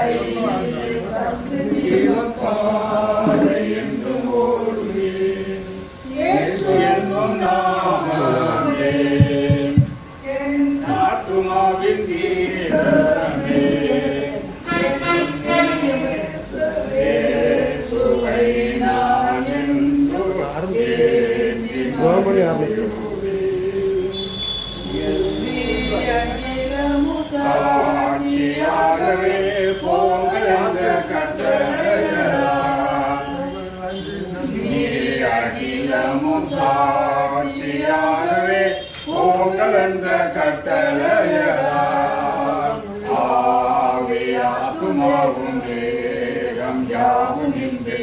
சாட்சியாகவே போங்கள் என்ற கட்டளையால் நீ அகிலமும் சாட்சியாகவே போங்கள் என்ற கட்டளையால் ஆவியாத்துமாவும் தேகம் யாவும் இன்றி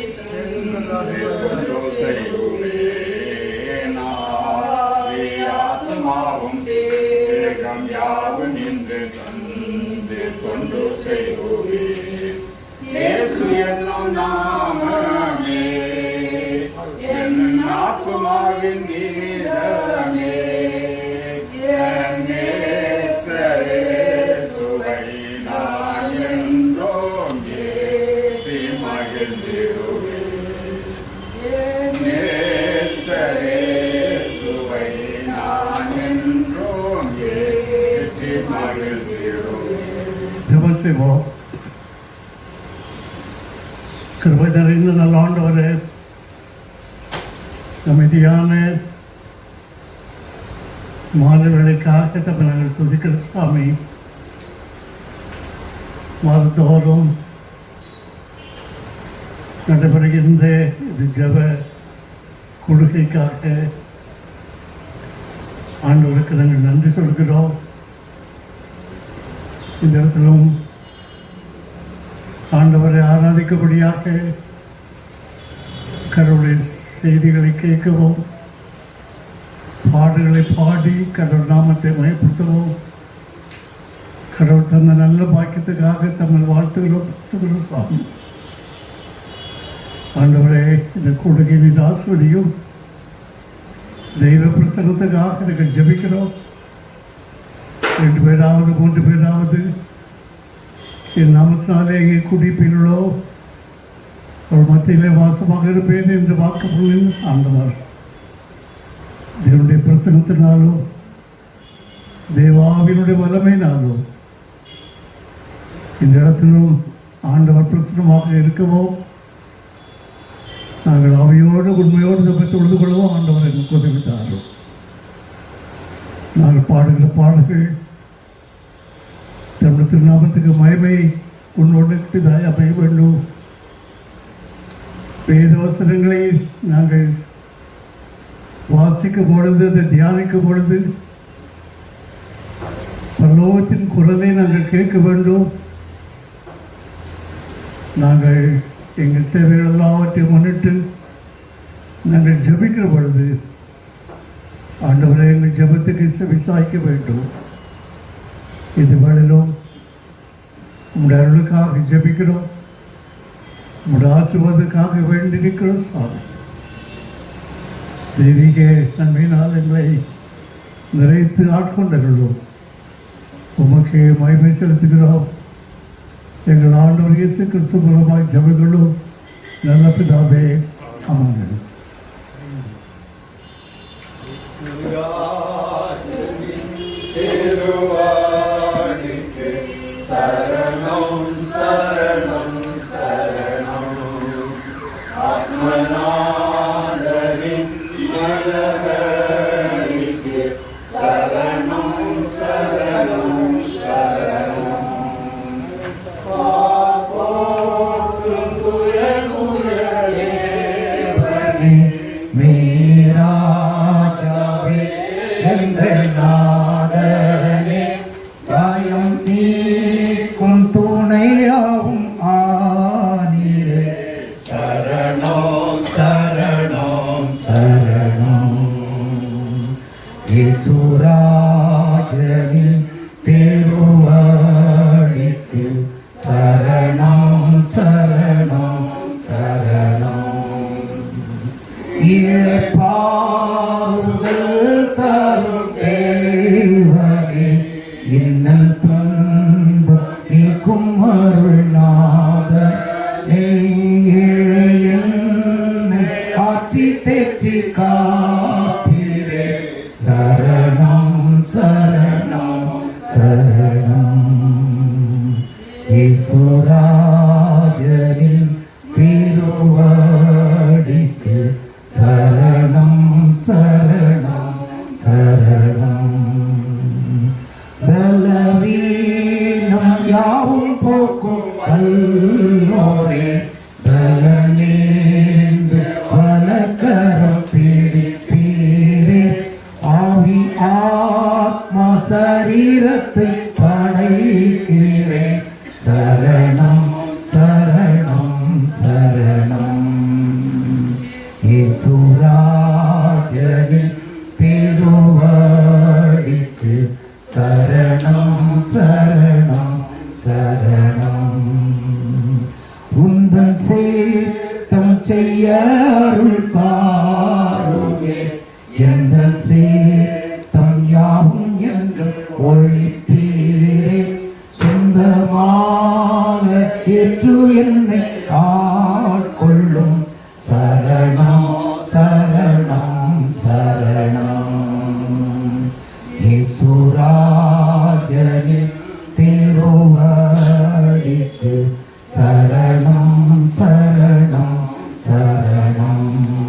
ஆவியாத்துமாவும் தேகம் யாவும் இன்று தந்து தொண்டு செய்வோமே இயேசு என்னும் நாமமே என் ஆத்துமாவின் கீதமே என் நேசரே சுவை நான் என்றோம் ஏற்றி மகிழ்ந்திடுவேன் நேசரே சுவை நான் என்றோம் ஏற்றி மகிழ்ந்திடுவேன் ஜெபம் செய்வோம் கிருபை நிறைந்த நல்ல ஆண்டவரே அமைதியான மாணவர்களுக்காக தம்மை நாங்கள் துதிக்கிற சாமி மாதத்தோறும் நடைபெறுகின்ற இது ஜெப கொடுக்கைக்காக ஆண்டவருக்கு நாங்கள் நன்றி சொல்கிறோம் இந்த இடத்திலும் ஆண்டவரை ஆராதிக்கபடியாக கடவுளுடைய செய்திகளை கேட்கவும் பாடல்களை பாடி கடவுள் நாமத்தை மயப்படுத்தவும் கடவுள் தந்த நல்ல பாக்கியத்துக்காக தமிழ் வாழ்த்துகிறோம் வாழ்த்துகிறோம் சாமி ஆண்டவரே இந்த கூடுகை மீது ஆசிரியும் தெய்வ பிரசனத்துக்காக நாங்கள் ஜெபிக்கிறோம் ரெண்டு பேராவது மூன்று பேராவது என் நாமத்தினாலே எங்கே குடிப்பீர்களோ அவர் மத்தியிலே வாசமாக இருப்பேன் என்று வாக்குப்பொருளில் ஆண்டவர் தேவனுடைய பிரசனத்தினாலும் தேவாவினுடைய வல்லமையினாலும் இந்த இடத்திலும் ஆண்டவர் பிரசனமாக இருக்கவோ நாங்கள் அவையோடு உண்மையோடு தப்பித்து உழுது கொள்ளவும் ஆண்டவர் எங்களுக்கு உதவித்தாரும் நாங்கள் பாடுகிற பாடல்கள் தம்முடைய திருநாமத்துக்கு மகிமை உன்னோடு அமைய வேண்டும் வேதவசனங்களை நாங்கள் வாசிக்கும் பொழுது அதை தியானிக்கும் பொழுது பரலோகத்தின் குரலை நாங்கள் கேட்க வேண்டும் நாங்கள் எங்கள் தேவைகள் எல்லாவற்றையும் முன்னிட்டு நாங்கள் ஜெபிக்கிற பொழுது ஆண்டவரை எங்கள் ஜெபத்துக்கு விசாரிக்க வேண்டும் இது வேளையிலும் உங்களுடைய அருளுக்காக ஜெபிக்கிறோம் உங்களுடைய ஆசிர்வாதத்துக்காக வேண்டியிருக்கிறோம் சாமி தெய்வீக நன்மையினால் எங்களை நிறைத்து ஆட்கொண்டருளும் உமக்கு மகிமை செலுத்துகிறோம் எங்கள் ஆண்டவர் இயேசு கிறிஸ்து மூலமாய் ஜெபங்களும் நல்ல பிதாவே அமர்ந்தது திருவாணிக்கு சரணம் சரணம் சரணம் ஆத்மநாதரின் மலரடிக்கு சரணம் சரணம் சரணம் காப்போற்றும் துயகுயதேவனே மீராஜாவே எங்கள் நாதனே காயம் நீக்கும் துணையாவும் ஆனீரே சரணம் சரணம் சரணம் இசுராஜனின் திருவடிக்கு சரணம் சரணம் சரணம் இழப்பாறுதல் தரும் தேவனே இன்னல் துன்ப சரணம் ஈஸ்வராஜரின் திருவடிக்கு சரணம் சரணம் சரணம் பலவீனம் யாவும் போக்கும் கல்லோரே பலனேந்து வலக்கரம் பிடிப்பீரே ஆவி ஆத்மா சரீரத்தை படைக்கிறேன் சரணம் சரணம் சரணம் இயேசுராஜனின் திருவடிக்கு சரணம் சரணம் சரணம் உந்தன் சேத்தம் செய்ய அருள் தாருமே எந்த சேத்தம் யாவும் என்று ஒழிப்பீரே சொந்தமாக ஏற்று என்னை ஆட்கொள்ளும் சரணம் சரணம் சரணம் இயேசுராஜனின் திருவடிக்கு சரணம் சரணம் சரணம்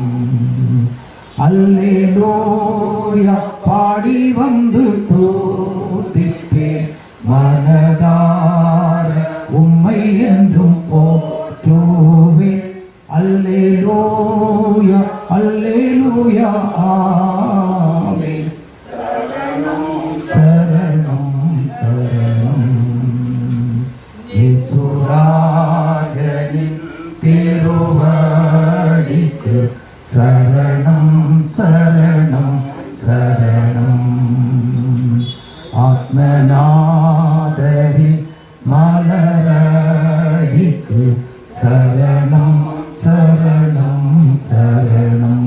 அல்லேலூயா பாடி வந்து தூதிப்பே மனதார உம்மை என்றும் போற்றுவே அல்லேலூயா அல்லேலூயா ஆமென் சரணம் சரணம் இயேசுராஜனின் திருவடிக்கு சரணம் சரணம் சரணம் ஆத்மநாதரி மலரடிக்கு சரணம் சரணம் சரணம்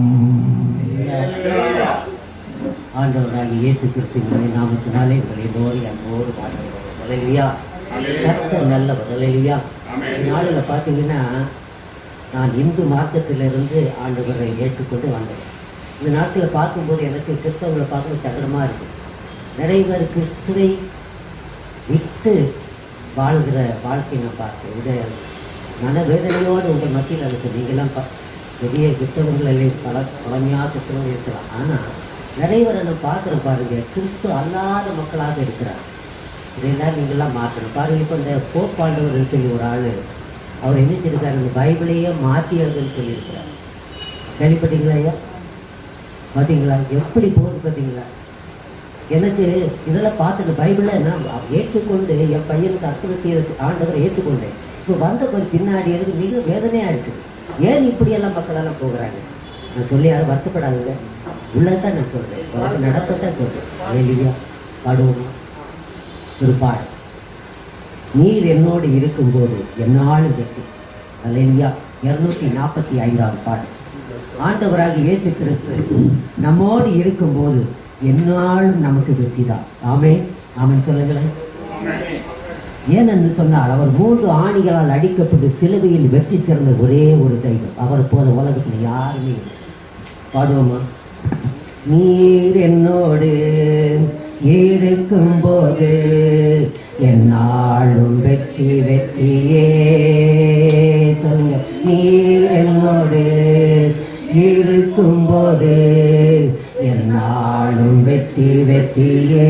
ஆண்டவராகிய இயேசு கிறிஸ்துவின் நாமத்தினாலே உங்களை எல்லோரும் அன்போடு வாழ்கிறோம் ஹalleluya கர்த்தர் நல்லவர் ஹalleluya நாளில் பார்த்தீங்கன்னா நான் இந்து மார்க்கத்திலிருந்து ஆண்டவரை ஏற்றுக்கொண்டு வந்தேன் இந்த நாட்டில் பார்க்கும்போது எனக்கு கிறிஸ்தவங்களை பார்க்கும்போது சங்கடமாக இருக்குது நிறைய பேர் கிறிஸ்துவை விட்டு வாழ்கிற வாழ்க்கை நான் பார்த்தேன் இதை மனவேதனையோடு உங்கள் மத்தியில் அதை நீங்களாம் ப பெரிய கிறிஸ்தவங்களில் பல பழமையாக கிறிஸ்தவங்கள் இருக்கலாம் ஆனால் நிறைய பேரை நான் பார்க்குறேன் பாருங்க கிறிஸ்து அல்லாத மக்களாக இருக்கிறார் இதெல்லாம் நீங்களாம் மாற்றணும் பாருங்க இப்போ இந்த போப்பாண்டவர்னு சொல்லி ஒரு ஆள் அவர் என்ன செய்யிருக்காரு இந்த பைபிளையே மாற்றி எழுதுன்னு சொல்லியிருக்கிறார் கேள்விப்பட்டீங்களா ஐயா பார்த்தீங்களா எப்படி போகுது பார்த்தீங்களா எனக்கு இதெல்லாம் பார்த்துட்டு பைபிளை நான் ஏற்றுக்கொண்டு என் பையனுக்கு அற்புதம் செய்யறது ஆண்டவரை ஏற்றுக்கொண்டேன் இப்போ வந்த கொஞ்சம் பின்னாடி எனக்கு மிக வேதனையாக இருக்குது ஏன் இப்படியெல்லாம் மக்களெல்லாம் போகிறாங்க நான் சொல்லி யாரும் வருத்தப்படாதுங்க உள்ளதான் நான் சொல்கிறேன் உனக்கு நடக்கத்தான் சொல்கிறேன் இல்லையா பாடுவோமா ஒரு பாடு நீர் என்னோடு இருக்கும்போது என்னாலும் வெற்றி அல்லையா இருநூத்தி நாற்பத்தி ஐந்தாவது பாட்டு ஆண்டவராக இயேசு கிறிஸ்து நம்மோடு இருக்கும்போது என்னாலும் நமக்கு வெற்றி தான் ஆமே ஆமென் சொல்லுங்களேன் ஏனென்று சொன்னால் அவர் மூன்று ஆணிகளால் அடிக்கப்பட்டு சிலுவையில் வெற்றி சிறந்த ஒரே ஒரு தெய்வம் அவர் போல உலகத்தில் யாருமே இல்லை பாடுவோமா நீர் என்னோடு இருக்கும்போது என்னாலும் வெற்றி வெற்றியே சொல்லுங்க நீர் என்னோடு இருக்கும்போது என்னாலும் வெற்றி வெற்றியே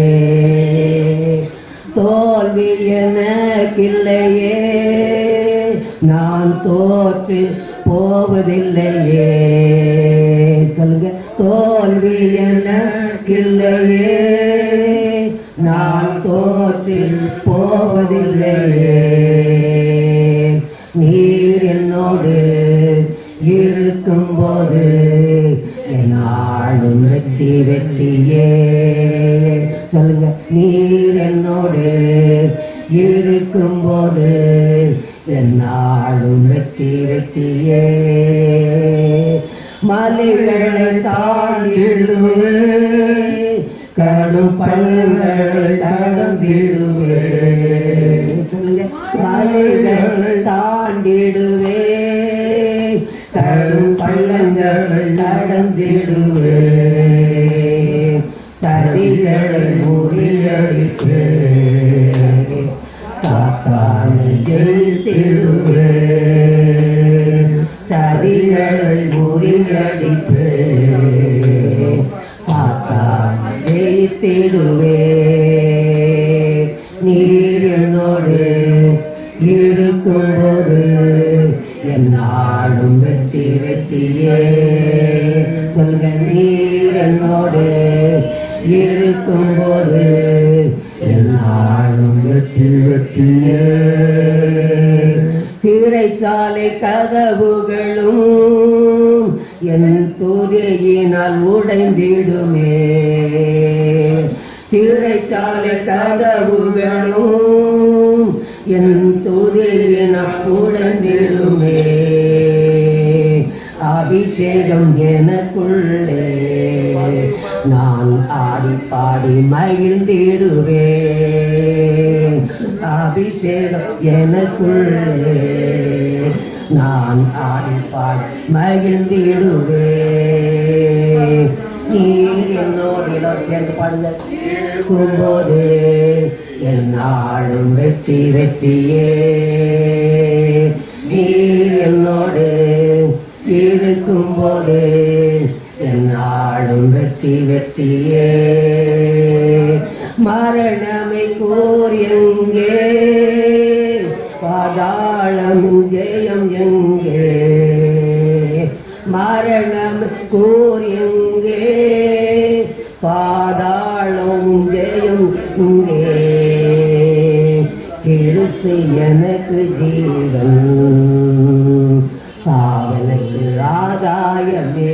தோல்வி எனக்கில்லையே நான் தோற்று போவதில்லையே சொல்லுங்க தோல்வி எனக்கில்லையே நான் தோற்று போவதில்லையே நீர் என்னோடு இருக்கும்போது என்னாலும் வெற்றி வெற்றியே சொல்லுங்க நீர் என்னோடு இருக்கும்போது என்னாலும் வெற்றி வெற்றியே மலைகளை தாண்டிடுவே கடும் பள்ளங்களை கடந்திடுவே சொல்லுங்க மலைகளை தாண்டிடுவே கடும் பள்ளங்களை கடந்திடுவே சதிகளை முறியடிப்பே நீர் என்னோடு இருக்கும்போது என்னாலும் வெற்றி வெற்றியே சொல்லுங்க நீர் என்னோடு இருக்கும்போது என்னாலும் வெற்றி வெற்றியே சிறைச்சாலை கதவுகளும் என் துதியினால் உடைந்திடுமே சிறைச்சாலை கதவுகளும் என் துதியினால் உடைந்திடுமே அபிஷேகம் எனக்குள்ளே நான் ஆடி பாடி மகிழ்ந்திடுவேன் அபிஷேகம் எனக்குள்ளே நான் ஆடி பாடி மகிழ்ந்திடுவேன் நீர் என்னோடு எல்லாரும் சேர்ந்து பாடுங்க இருக்கும்போது என்னாலும் வெற்றி வெற்றியே நீர் என்னோடு இருக்கும்போது என்னாலும் வெற்றி வெற்றியே மரணமை கூர் எங்கே பாதாளம் ஜெயம் எங்கே மரணம் கூர் எங்கே பாதாளம் ஜெயம் இங்கே கிறிஸ்து எனக்கு ஜீவன் சாவனுக்கு ஆதாயமே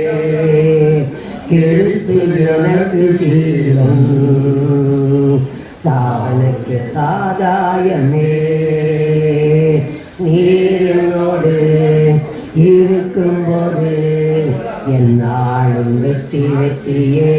கிறிஸ்து எனக்கு ஜீவன் சாவனுக்கு ஆதாயமே நீர் என்னோடு இருக்கும்போது என்னாலும் வெற்றி வெற்றியே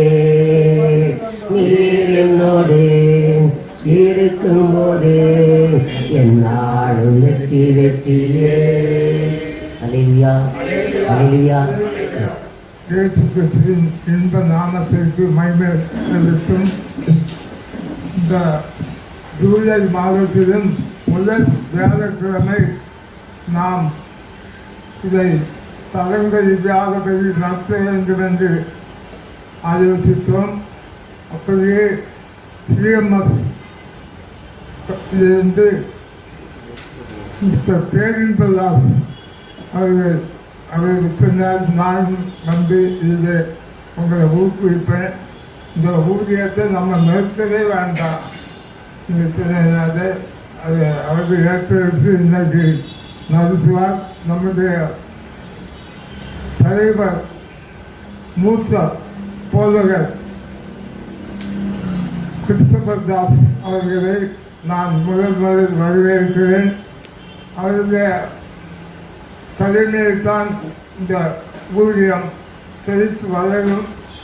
நீர் என்னோடு இருக்கும்போது என்னாலும் வெற்றி வெற்றியே அலிவியா அலிவியா இயேசு கிறிஸ்துவின் இன்ப நாமத்திற்கு மகிமை செலுத்தும் இந்த ஜூலை மாதத்திலும் முதல் வியாழக்கிழமை நாம் இதை தலங்கரியாதபடி நடத்த வேண்டும் என்று ஆலோசித்தோம் அப்படியே சிஎம்எஸ் இருந்து மிஸ்டர் பேரின்பதாஸ் அவர்கள் அவருக்கு பின்னால் நானும் வந்து இதில் உங்களை ஊக்குவிப்பேன் இந்த ஊதியத்தை நம்ம நிறுத்தவே வேண்டாம் நிறுத்தினது அது அவர்கள் ஏற்றெடுத்து இன்னைக்கு நடத்துவார் நம்முடைய தலைவர் மூத்த போதகர் கிறிஸ்தபர் தாஸ் அவர்களை நான் முதல் முதல் வரவேற்கிறேன் அவருடைய தலைமையில் தான் இந்த ஊதியம் செழித்து வளரும்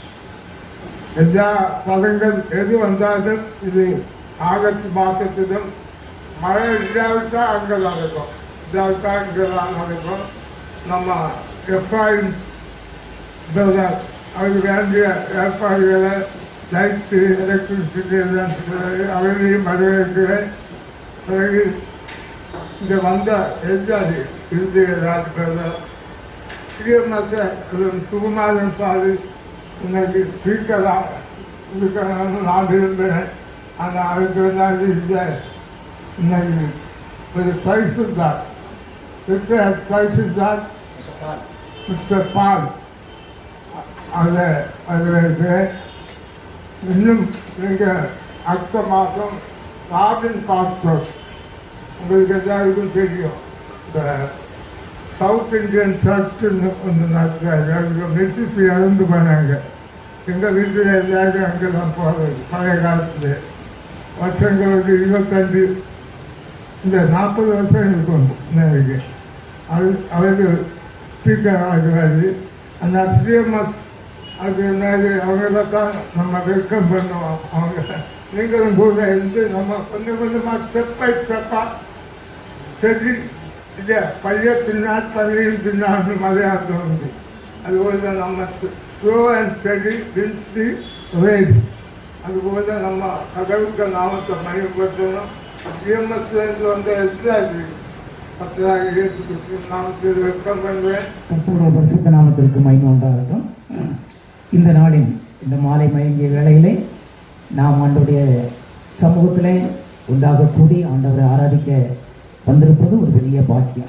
எல்லா பதங்கள் எது வந்தாலும் இது ஆகஸ்ட் மாதத்திலும் மழை இல்லாவிட்டால் அங்கே நடக்கும் இல்லாவிட்டால் இங்கே தான் நடக்கும் நம்ம எஃப்ஐஎம் பிரதர் அவருக்கு வேண்டிய ஏற்பாடுகளை லைட்டு எலக்ட்ரிசிட்டி எல்லாம் செய்து அவர்களையும் வரவேற்கிறேன் பிறகு இங்கே வந்த எஜாதி இந்திய ராஜ்பர் ஸ்ரீமத்த சுகுமாரன் சாரு இன்னைக்கு ஸ்பீக்கராக இருக்கணும்னு நான் விரும்புகிறேன் ஆனால் அதுக்கு வந்து இல்லை இன்னைக்கு ஒரு தரிசுத்தார் மிஸ்டர் தரிசுத்தார் மிஸ்டர் பால் அதை வரவேற்கிறேன் இன்னும் நீங்கள் அடுத்த மாதம் ராபின் பாஸ்டர் உங்களுக்கு எல்லாருக்கும் தெரியும் இந்த சவுத் இந்தியன் சர்ச்சுன்னு ஒன்று நடத்துறாங்க அதுக்கு மிஸ்ஸஸ் இறந்து போனாங்க எங்கள் வீட்டில் எல்லாரும் அங்கே தான் போகிறது பழைய காலத்தில் வருஷங்களுக்கு இருபத்தஞ்சு இந்த நாற்பது வருஷம் இருக்கும் இன்னைக்கு அது அவருக்கு ஸ்பீக்கர் ஆகிறாரு அந்த ஸ்ரீமஸ் அது என்னது அவங்கள தான் நம்ம வெல்கம் பண்ணுவோம் அவங்க நீங்களும் கூட இருந்து நம்ம கொஞ்சம் கொஞ்சமாக ஸ்டெப் பை ஸ்டெப்பாக செடி இல்லை பழைய பின்னால் பள்ளியில் பின்னான்னு மலையாளம் உண்டு அதுபோல நம்ம slow and steady wins the race அதுபோல நம்ம கடவுளுக்கு நாமத்தை மயப்படுத்தணும் சிஎம்எஸ்லேருந்து வந்த எல்லாரு பத்தாக இயேசு கிறிஸ்து நாமத்தில் வெல்கம் பண்ணுவேன் கர்த்தருடைய பரிசுத்த நாமத்திற்கு மகிமை உண்டாகட்டும் இந்த நாளின் இந்த மாலை மயங்கிய வேளையிலே நாம் ஆண்டுடைய சமூகத்திலே உண்டாக கூடி ஆண்டவரை ஆராதிக்க வந்திருப்பது ஒரு பெரிய பாக்கியம்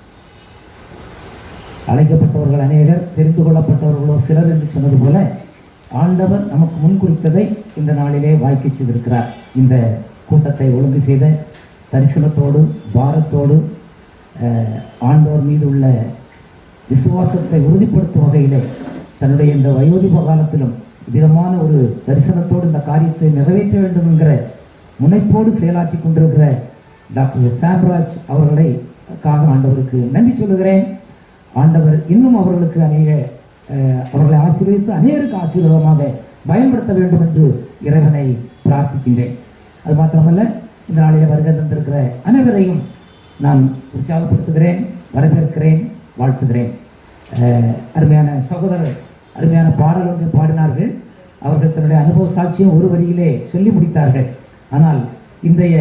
அழைக்கப்பட்டவர்கள் அநேகர் தெரிந்து கொள்ளப்பட்டவர்களோ சிலர் என்று சொன்னது போல ஆண்டவர் நமக்கு முன்குறித்ததை இந்த நாளிலே வாய்க்கு செய்திருக்கிறார் இந்த கூட்டத்தை ஒழுங்கு செய்த தரிசனத்தோடு பாரத்தோடு அஹ், ஆண்டவர் மீது உள்ள விசுவாசத்தை உறுதிப்படுத்தும் வகையிலே தன்னுடைய இந்த வயோதிப காலத்திலும் விதமான ஒரு தரிசனத்தோடு இந்த காரியத்தை நிறைவேற்ற வேண்டும் என்கிற முனைப்போடு செயலாற்றி கொண்டிருக்கிற டாக்டர் சாம்ராஜ் அவர்களை காக ஆண்டவருக்கு நன்றி சொல்லுகிறேன் ஆண்டவர் இன்னும் அவர்களுக்கு அநேக அஹ், அவர்களை ஆசீர்வதித்து அநேகருக்கு ஆசீர்வாதமாக பயன்படுத்த வேண்டும் என்று இறைவனை பிரார்த்திக்கின்றேன் அது மாத்திரமல்ல இந்த நாளிலே வருகை தந்திருக்கிற அனைவரையும் நான் உற்சாகப்படுத்துகிறேன் வரவேற்கிறேன் வாழ்த்துகிறேன் அஹ், அருமையான சகோதரர் அருமையான பாடல் ஒன்று பாடினார்கள் அவர்கள் தன்னுடைய அனுபவ சாட்சியம் ஒரு வரியிலே சொல்லி முடித்தார்கள் ஆனால் இன்றைய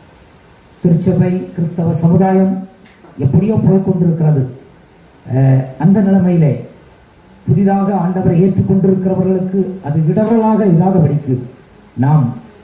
திருச்சபை கிறிஸ்தவ சமுதாயம் எப்படியோ போய்க் கொண்டிருக்கிறது அஹ், அந்த நிலைமையிலே புதிதாக ஆண்டவரை ஏற்றுக்கொண்டிருக்கிறவர்களுக்கு அது இடர்களாக இராதபடிக்கு நாம்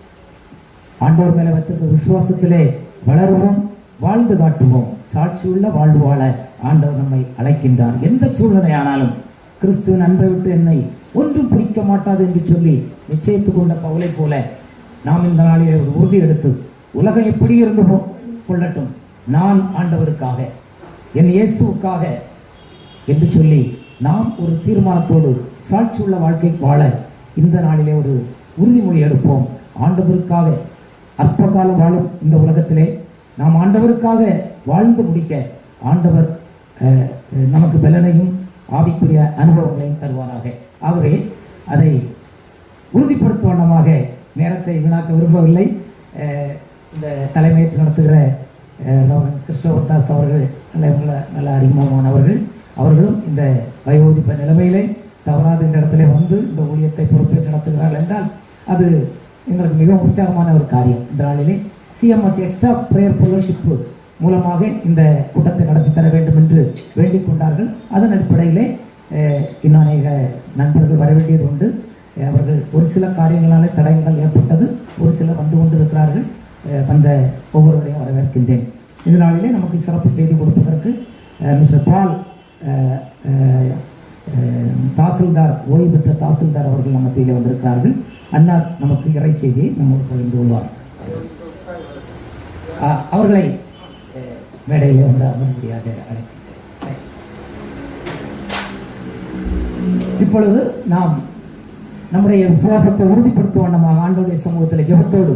ஆண்டவர் மேல வைத்திருக்க விசுவாசத்திலே வளருவோம் வாழ்ந்து காட்டுவோம் சாட்சியுள்ள வாழ்வு வாழ ஆண்டவர் நம்மை அழைக்கின்றார் எந்த சூழ்நிலையானாலும் கிறிஸ்துவின் அன்பை விட்டு என்னை ஒன்றும் பிடிக்க மாட்டாது என்று சொல்லி நிச்சயித்துக் கொண்ட பவுலை போல நாம் இந்த நாளிலே ஒரு உறுதி எடுத்து உலகம் எப்படி இருந்து போ- கொள்ளட்டும் நான் ஆண்டவருக்காக என் இயேசுவுக்காக என்று சொல்லி நாம் ஒரு தீர்மானத்தோடு சாட்சியுள்ள வாழ்க்கை வாழ இந்த நாளிலே ஒரு உறுதிமொழி எடுப்போம் ஆண்டவருக்காக அற்ப காலம் வாழும் இந்த உலகத்திலே நாம் ஆண்டவருக்காக வாழ்ந்து முடிக்க ஆண்டவர் அஹ், அஹ், நமக்கு பலனையும் ஆவிக்குரிய அனுபவங்களையும் தருவாராக ஆகவே அதை உறுதிப்படுத்தும் வண்ணமாக நேரத்தை வீணாக்க விரும்பவில்லை அஹ், இந்த தலைமையேற்று நடத்துகிற அஹ், ரவரண்ட் கிறிஸ்டோபர் தாஸ் அவர்கள் நல்ல நல்ல- நல்ல அறிமுகமானவர்கள் அவர்களும் இந்த வயோதிப்ப நிலைமையிலே தவறாத இந்த இடத்துல வந்து இந்த ஊழியத்தை பொறுப்பேற்று நடத்துகிறார்கள் என்றால் அது எங்களுக்கு மிகவும் உற்சாகமான ஒரு காரியம் இந்த நாளிலே சிஎம்எஸ் எக்ஸ்ட்ரா ப்ரேயர் ஃபெலோஷிப் மூலமாக இந்த கூட்டத்தை நடத்தி தர வேண்டும் என்று வேண்டிக் கொண்டார்கள் அதன் அடிப்படையிலே அஹ், இன்னும் அநேக நண்பர்கள் வர வேண்டியது உண்டு அஹ், அவர்கள் ஒரு சில காரியங்களாலே தடயங்கள் ஏற்பட்டது ஒரு சிலர் வந்து கொண்டிருக்கிறார்கள் அஹ், வந்த ஒவ்வொருவரையும் வரவேற்கின்றேன் இந்த நாளிலே நமக்கு சிறப்பு செய்தி கொடுப்பதற்கு அஹ், மிஸ்டர் பால் அஹ், அஹ், அஹ், தாசில்தார் ஓய்வு பெற்ற தாசில்தார் அவர்கள் நம்ம மத்தியிலே வந்திருக்கிறார்கள் அன்னார் நமக்கு இறை செய்தியை நம்மோடு பகிர்ந்து கொள்வார் அஹ், அவர்களை அஹ், மேடையிலே வந்து அமர்படியாக அழைக்கின்றேன் இப்பொழுது நாம் நம்முடைய விசுவாசத்தை உறுதிப்படுத்தும் வண்ணமாக ஆண்டோடைய சமூகத்தில் ஜெபத்தோடு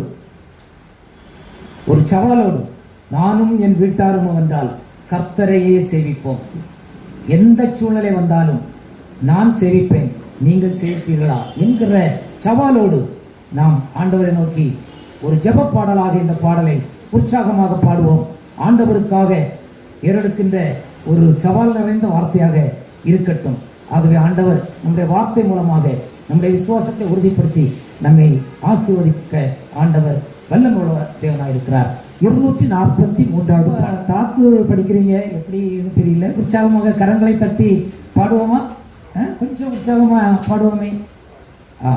ஒரு சவாலோடு நானும் என் வீட்டாரும் என்றால் கர்த்தரையே சேவிப்போம் எந்த சூழ்நிலை வந்தாலும் நான் சேவிப்பேன் நீங்கள் சேவிப்பீர்களா என்கிற சவாலோடு நாம் ஆண்டவரை நோக்கி ஒரு ஜெப பாடலாக இந்த பாடலை உற்சாகமாக பாடுவோம் ஆண்டவருக்காக ஏறெடுக்கின்ற ஒரு சவால் நிறைந்த வார்த்தையாக இருக்கட்டும் ஆகவே ஆண்டவர் நம்முடைய வார்த்தை மூலமாக நம்முடைய விசுவாசத்தை உறுதிப்படுத்தி நம்மை ஆசீர்வதிக்க ஆண்டவர் வல்லமுள்ள தேவனாக இருக்கிறார் இருநூற்றி நாற்பத்தி மூன்றாவது பாடல். தாக்கு படிக்கிறீங்க எப்படின்னு தெரியல உற்சாகமாக கரங்களை தட்டி பாடுவோமா ஆ, கொஞ்சம் உற்சாகமா பாடுவோமே ஆ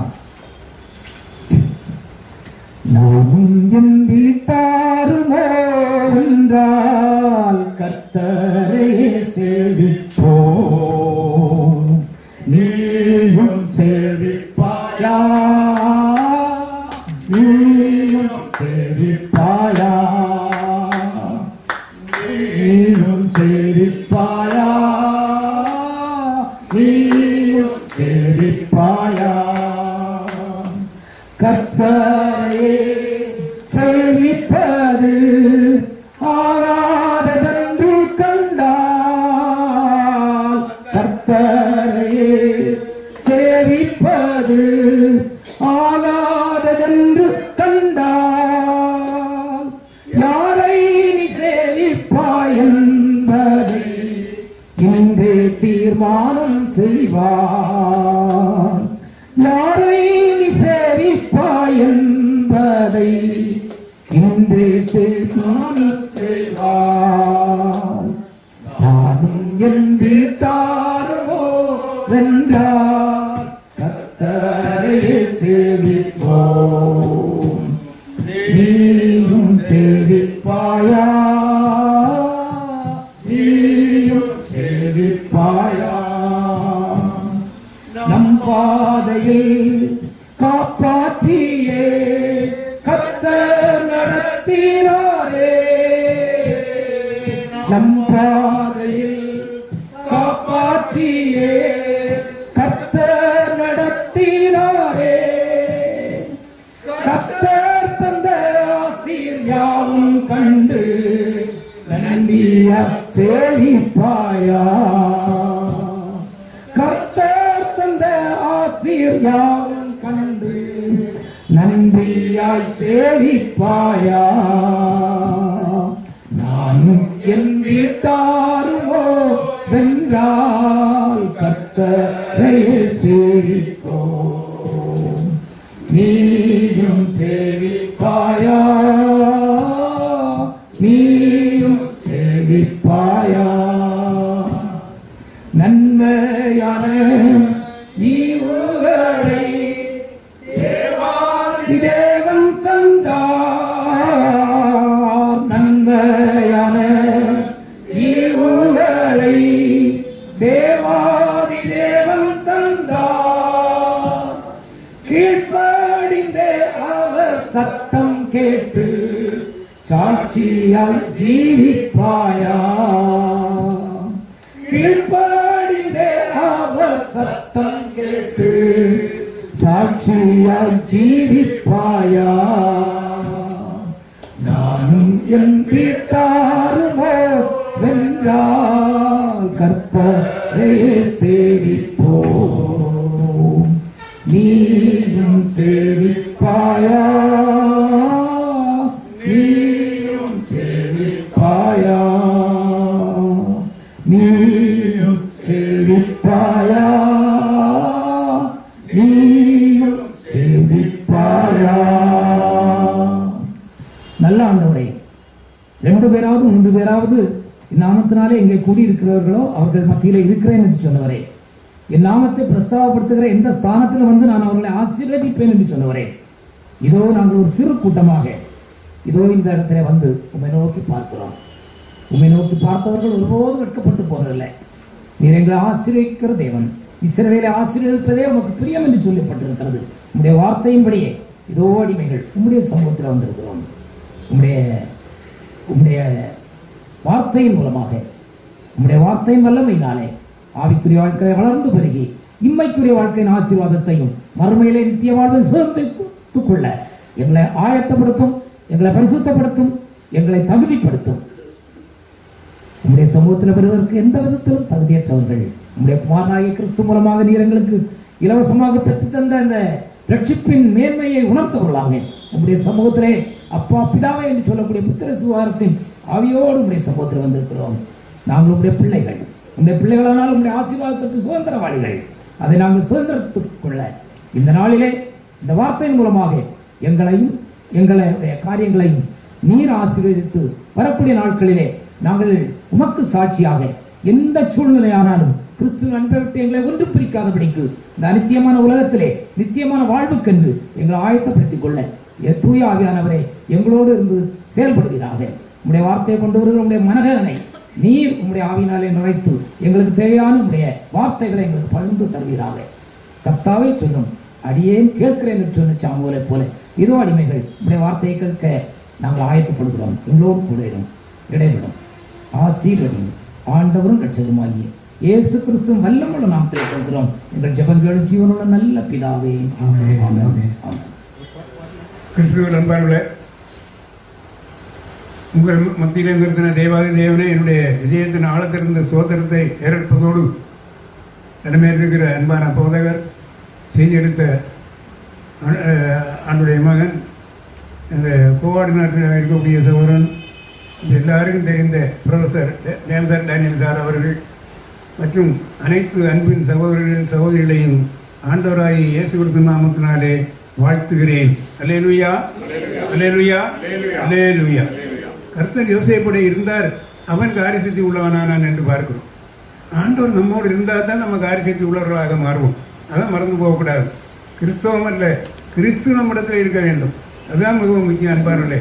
நாமும் என் வீட்டாருமோ என்றால் கர்த்தரையே சேவிப்போம் நீயும் சேவிப்பாயா நீயும் சேவிப்பாயா நீயும் சேவிப்பாயா நீயும் சேவிப்பாயா கர்த்தரையே சேவிப்பது ஆகாததென்று கண்டால் கர்த்தரையே சேவிப்பது ஆகாததென்று கண்டால் யாரை நீ சேவிப்பாய் என்பதை இன்றே தீர்மானம் செய்வார் யாரை நீ சேவிப்பாய் என்பதை இன்றே தீர்மானம் செய்வார் நானும் என் வீட்டாரோ வென்றார் கர்த்தரையே சேவிப்போம் நீயும் சேவிப்பாயா நீயும் சேவிப்பாயா நம் பாதையில் காப்பாற்றியே கத்தர் நடத்தினாரே நம் பாதையில் காப்பாற்றியே கத்தர் நடத்தினாரே கத்தர் தந்த ஆசீர் யாவும் கண்டு நன்றிய சேவிப்பாயா கர்த்தர் தந்த ஆசீர் யாவும் கண்டு நன்றியாய் சேவிப்பாயா நானும் என் வீட்டாருமோ வென்றால் கர்த்தரை சேவிப்போம் நீயும் சேவிப்பாயா நீயும் சேவிப்பாயா நன்மையான ஈவுகளை தேவாதி தேவன் தந்தார் நன்மையான ஈவுகளை தேவாதி தேவன் தந்தார் கீழ்ப்படிந்தே அவர் சத்தம் கேட்டு சாட்சியாய் ஜீவிப்பாயா கீழ்ப்படிந்தே அவர் சத்தம் கேட்டு சாட்சியாய் ஜீவிப்பாயா நானும் என் வீட்டாருமோ வென்றால் கற்பரை சேவிப்போம் நீயும் சேவிப்பாயா நீயும் சேவிப்பாயா நீயும் சேவிப்பாயா நீயும் சேவிப்பாயா நல்ல ஆண்டவரே ரெண்டு பேராவது மூன்று பேராவது என் நாமத்தினாலே எங்கே கூடியிருக்கிறவர்களோ அவர்கள் மத்தியிலே இருக்கிறேன் என்று சொன்னவரே என் நாமத்தை பிரஸ்தாபப்படுத்துகிற எந்த ஸ்தானத்தில் வந்து நான் அவர்களை ஆசீர்வதிப்பேன் என்று சொன்னவரே இதோ நாங்கள் ஒரு சிறு கூட்டமாக இதோ இந்த இடத்துல வந்து உம்மை நோக்கி பார்க்கிறோம் உம்மை நோக்கி பார்த்தவர்கள் ஒருபோதும் வெட்கப்பட்டு போறதில்லை நீர் எங்களை ஆசீர்வதிக்கிற தேவன் இஸ்ரவேலை ஆசீர்வதிப்பதே உமக்கு பிரியம் என்று சொல்லப்பட்டிருக்கிறது உம்முடைய வார்த்தையின்படியே இதோ அடிமைகள் உம்முடைய சமூகத்தில் வந்திருக்கிறோம் உம்முடைய உம்முடைய வார்த்தையின் மூலமாக உம்முடைய வார்த்தையின் வல்லமையினாலே ஆவிக்குரிய வாழ்க்கையை வளர்ந்து பெருகி இம்மைக்குரிய வாழ்க்கையின் ஆசீர்வாதத்தையும் மறுமையிலே நித்திய வாழ்வை சுதந்திரித்துக் கொள்ள எங்களை ஆயத்தப்படுத்தும் எங்களை பரிசுத்தப்படுத்தும் எங்களை தகுதிப்படுத்தும் உம்முடைய சமூகத்தில் வருவதற்கு எந்த விதத்திலும் தகுதியற்றவர்கள் உம்முடைய குமாரனாகிய கிறிஸ்து மூலமாக நீர் எங்களுக்கு இலவசமாக பெற்றுத் தந்த அந்த ரட்சிப்பின் மேன்மையை உணர்த்தவர்களாக உம்முடைய சமூகத்திலே அப்பா பிதாவை என்று சொல்லக்கூடிய புத்திர சுகாரத்தின் ஆவியோடு உம்முடைய சமூகத்தில் வந்திருக்கிறோம் நாங்கள் உம்முடைய பிள்ளைகள் உம்முடைய பிள்ளைகளானால் உம்முடைய ஆசீர்வாதத்திற்கு சுதந்திரவாளிகள் அதை நாங்கள் சுதந்திரத்துக் கொள்ள இந்த நாளிலே இந்த வார்த்தையின் மூலமாக எங்களையும் எங்களுடைய காரியங்களையும் நீர் ஆசீர்வதித்து வரக்கூடிய நாட்களிலே நாங்கள் உமக்கு சாட்சியாக எந்த சூழ்நிலையானாலும் கிறிஸ்துவின் அன்பை விட்டு எங்களை ஒன்று பிரிக்காதபடிக்கு இந்த அநித்தியமான உலகத்திலே நித்தியமான வாழ்வுக்கென்று எங்களை ஆயத்தப்படுத்திக் கொள்ள என் தூய ஆவியானவரே எங்களோடு இருந்து செயல்படுகிறாக உம்முடைய வார்த்தையை கொண்டு வருகிற உம்முடைய மனகனை நீர் உம்முடைய ஆவியினாலே நிறைத்து எங்களுக்கு தேவையான உம்முடைய வார்த்தைகளை எங்களுக்கு பகிர்ந்து தருவீராக கர்த்தாவே சொல்லும் அடியேன் கேட்கிறேன் என்று சொன்ன சாமுவலை போல இதோ அடிமைகள் உடைய வார்த்தையை கேட்க நாங்கள் ஆயத்தப்படுகிறோம் எங்களோடு கூட இரும் இடைவிடும் ஆசீர்வதியும் ஆண்டவரும் ரட்சகருமாகிய இயேசு கிறிஸ்துவின் வல்லமுள்ள நாம் கொள்கிறோம் எங்கள் ஜெபங்களும் ஜீவனுள்ள நல்ல பிதாவே ஆமென் ஆமென் ஆமென் கிறிஸ்துவ நண்பர்களே உங்கள் மத்தியில் நிறுத்தின தேவாதி தேவனே என்னுடைய இதயத்தின் ஆழத்திலிருந்த சோதரத்தை ஏறெடுப்பதோடு தலைமையில் இருக்கிற அன்பான போதகர் செய்தி எடுத்த அன்னுடைய மகன் இந்த கோஆர்டினேட்டர் இருக்கக்கூடிய சகோதரன் இது எல்லாருக்கும் தெரிந்த ப்ரொஃபஸர் நேம்சர் டேனியல் சார் அவர்கள் மற்றும் அனைத்து அன்பின் சகோதரர்கள் சகோதரிகளையும் ஆண்டவராகி இயேசு கிறிஸ்து நாமத்தினாலே வாழ்த்துகிறேன் அலேலுயா அலேலுயா அலேலுயா கர்த்தர் யோசிப்படி இருந்தார் அவன் காரியசித்தி உள்ளவனானான் என்று பார்க்கிறோம் ஆண்டவர் நம்மோடு இருந்தால் தான் நம்ம காரியசித்தி உள்ளவர்களாக மாறுவோம் அதான் மறந்து போகக்கூடாது கிறிஸ்தவம் அல்ல கிறிஸ்து நம்மிடத்தில் இருக்க வேண்டும் அதுதான் மிகவும் முக்கியம் அன்பார்களே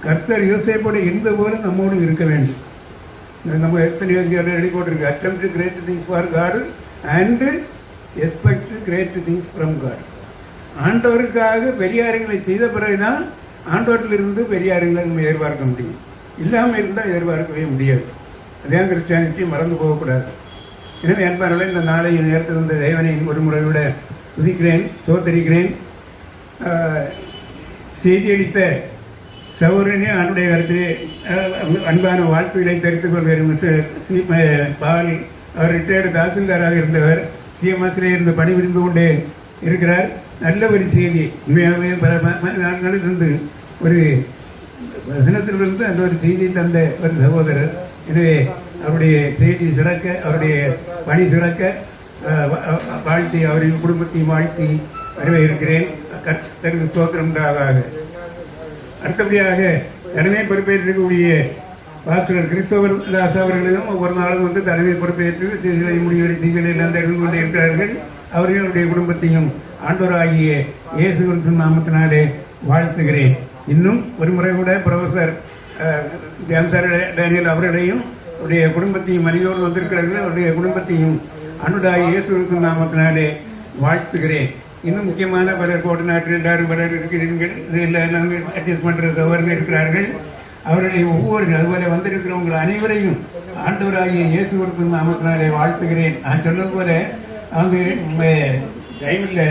கர்த்தர் யோசேப்போடு இருந்த போல நம்மோடு இருக்க வேண்டும் நம்ம எத்தனையோ எழுதி போட்டிருக்கு attempt to great things for God and expect great things from God ஆண்டவருக்காக பெரியாரங்களை செய்த பிறகுதான் ஆண்டவரிலிருந்து பெரியாரங்களை நம்ம எதிர்பார்க்க முடியும் இல்லாமல் இருந்தால் எதிர்பார்க்கவே முடியாது அதே கிறிஸ்டியானிட்டி மறந்து போகக்கூடாது எனவே அன்பானவர்களே இந்த நாளை நேரத்தில் இந்த தேவனை ஒரு முறை விட துதிக்கிறேன் சோத்தரிக்கிறேன் ஆஹ், செய்தியளித்த சௌரனே அன்றைய கருத்திலே அஹ், அன்பான வாழ்த்துக்களை தெரிவித்துக் கொள்கிறேன் மிஸ்டர் சி அஹ், பால் அவர் ரிட்டையர்டு தாசில்தாராக இருந்தவர் சிஎம்எஸ்ல இருந்து பணிபுரிந்து கொண்டே இருக்கிறார் நல்ல ஒரு செய்தி உண்மையாகவே பல ம- ம- நாட்களிலிருந்து ஒரு வசனத்திலிருந்து அந்த ஒரு செய்தி தந்த ஒரு சகோதரர் எனவே அவருடைய செய்தி சிறக்க அவருடைய பணி சிறக்க அஹ், வ- அஹ், வாழ்த்தி அவரின் குடும்பத்தையும் வாழ்த்தி வரவேற்கிறேன் கர்த்தருக்கு ஸ்தோத்திரம் உண்டாதாக அடுத்தபடியாக தலைமை பொறுப்பேற்றிருக்கக்கூடிய பாஸ்டர் கிறிஸ்தவர் தாஸ் அவர்களும் ஒவ்வொரு நாளும் வந்து தலைமை பொறுப்பேற்று செய்திகளை முடிவுரை செய்திகளை எல்லாம் தெரிந்து கொண்டு இருக்கிறார்கள் அவர்களுடைய குடும்பத்தையும் ஆண்டோராகிய இயேசு கிறிஸ்து நாமத்தினாலே வாழ்த்துகிறேன் இன்னும் ஒரு முறை கூட ப்ரொஃபசர் ஜான்சர் டேனியல் அவர்களையும் அவருடைய குடும்பத்தையும் மனைவியோடு வந்திருக்கிறார்கள் அவருடைய குடும்பத்தையும் அனுடாகி இயேசு கிறிஸ்து நாமத்தினாலே வாழ்த்துகிறேன் இன்னும் முக்கியமான பலர் கோட்டநாட்டு எல்லாரும் பலர் இருக்கிறீர்கள் இதில் நாங்கள் அட்ஜஸ்ட் பண்ணுற சவர்கள் இருக்கிறார்கள் அவர்களை ஒவ்வொரு அதுபோல வந்திருக்கிறவங்க அனைவரையும் ஆண்டவராகிய இயேசு கிறிஸ்து நாமத்தினாலே வாழ்த்துகிறேன் நான் சொன்னது போல அவங்க டைமில்